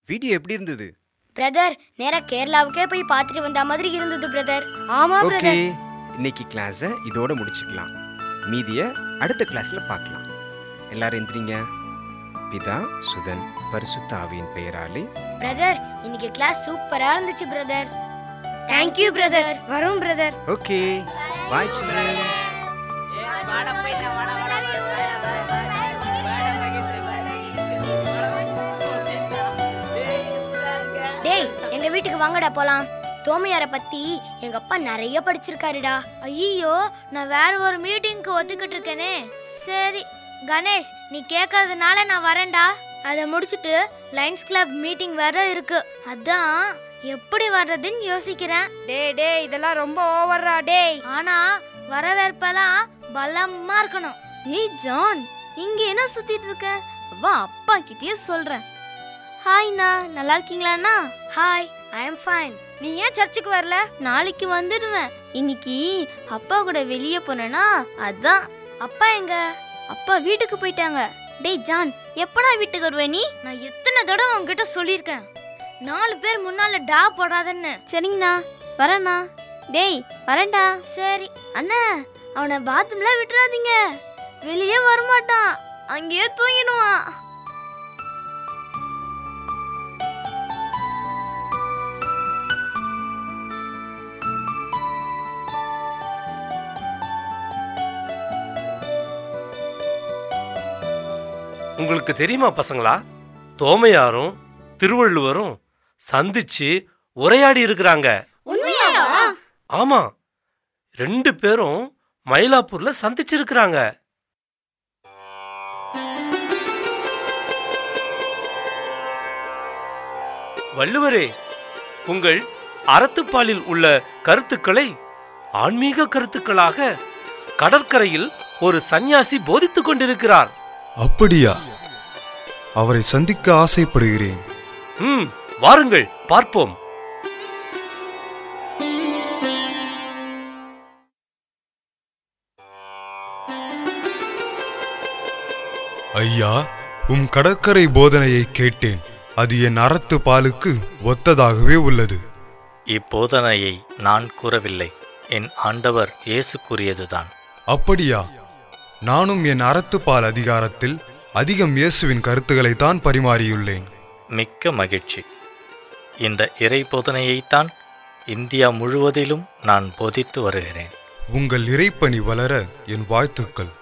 video எப்படி இருந்தது brother நேரா கேரளாவுக்கே போய் பார்த்துட்டு வந்த மாதிரி இருந்தது பிரதர் ஆமா ஓகே பிரதர் இன்னைக்கு கிளாஸை இதோட முடிச்சுக்கலாம் மீதியை அடுத்த கிளாஸ்ல பார்க்கலாம் எல்லாரும் எந்திரிங்க பிதா சுதன் பரிசுத்த ஆவியின் பெயராலே பிரதர் இன்னைக்கு கிளாஸ் சூப்பரா இருந்துச்சு பிரதர் தேங்க்யூ பிரதர் வரும் பிரதர் ஓகே பாய் சில்ட்ரன் டேய் எங்க வீட்டுக்கு வாங்கடா போலாம் தோமையார பத்தி எங்க அப்பா நிறைய படிச்சிருக்காருடா ஐயோ நான் வேற ஒரு மீட்டிங்க்கு ஒத்துக்கிட்டு இருக்கேனே சரி கணேஷ் நீ கேட்கறதுனால நான் வரேன்டா அதை முடிச்சிட்டு லைன்ஸ் கிளப் மீட்டிங் வேற இருக்கு அதான் எப்படி வர்றதுன்னு யோசிக்கிறேன் டேய் டேய் இதெல்லாம் ரொம்ப ஓவர்ரா டேய் ஆனா வரவேற்பெல்லாம் பலமா இருக்கணும் ஏய் ஜான் இங்க என்ன சுத்திட்டு இருக்க வா அப்பா கிட்டயே சொல்றேன் ஹாய்ண்ணா நல்லா இருக்கீங்களாண்ணா ஹாய் ஐ அம் ஃபைன் நீ ஏன் சர்ச்சுக்கு வரல நாளைக்கு வந்துடுவேன் இன்னைக்கு அப்பா கூட வெளியே போனேனா அதான் அப்பா எங்க அப்பா வீட்டுக்கு போயிட்டாங்க டேய் ஜான் எப்படா வீட்டுக்கு வருவே நீ நான் எத்தனை தடவை உன்கிட்ட சொல்லியிருக்கேன் நாலு பேர் முன்னால டா போடாதன்னு சரிங்கண்ணா வரேண்ணா டேய் வரேன்டா சரி அண்ணா அவனை பாத்ரூம்ல விட்டுறாதீங்க வெளியே வரமாட்டான் அங்கேயே தூங்கிடுவான் உங்களுக்கு தெரியுமா பசங்களா தோமையாரும் திருவள்ளுவரும் சந்திச்சு உரையாடி இருக்கிறாங்க ஆமா ரெண்டு பேரும் மயிலாப்பூர்ல சந்திச்சிருக்கிறாங்க வள்ளுவரே உங்கள் அறத்துப்பாலில் உள்ள கருத்துக்களை ஆன்மீக கருத்துக்களாக கடற்கரையில் ஒரு சந்நியாசி போதித்துக் கொண்டிருக்கிறார் அப்படியா அவரை சந்திக்க ஆசைப்படுகிறேன் ம் வாருங்கள் பார்ப்போம் ஐயா உம் கடற்கரை போதனையை கேட்டேன் அது என் அறத்து பாலுக்கு ஒத்ததாகவே உள்ளது இப்போதனையை நான் கூறவில்லை என் ஆண்டவர் இயேசு கூறியதுதான் அப்படியா நானும் என் அறத்து பால் அதிகாரத்தில் அதிகம் இயேசுவின் கருத்துக்களை தான் பரிமாறியுள்ளேன் மிக்க மகிழ்ச்சி இந்த இறை போதனையைத்தான் இந்தியா முழுவதிலும் நான் போதித்து வருகிறேன் உங்கள் இறைப்பணி வளர என் வாழ்த்துக்கள்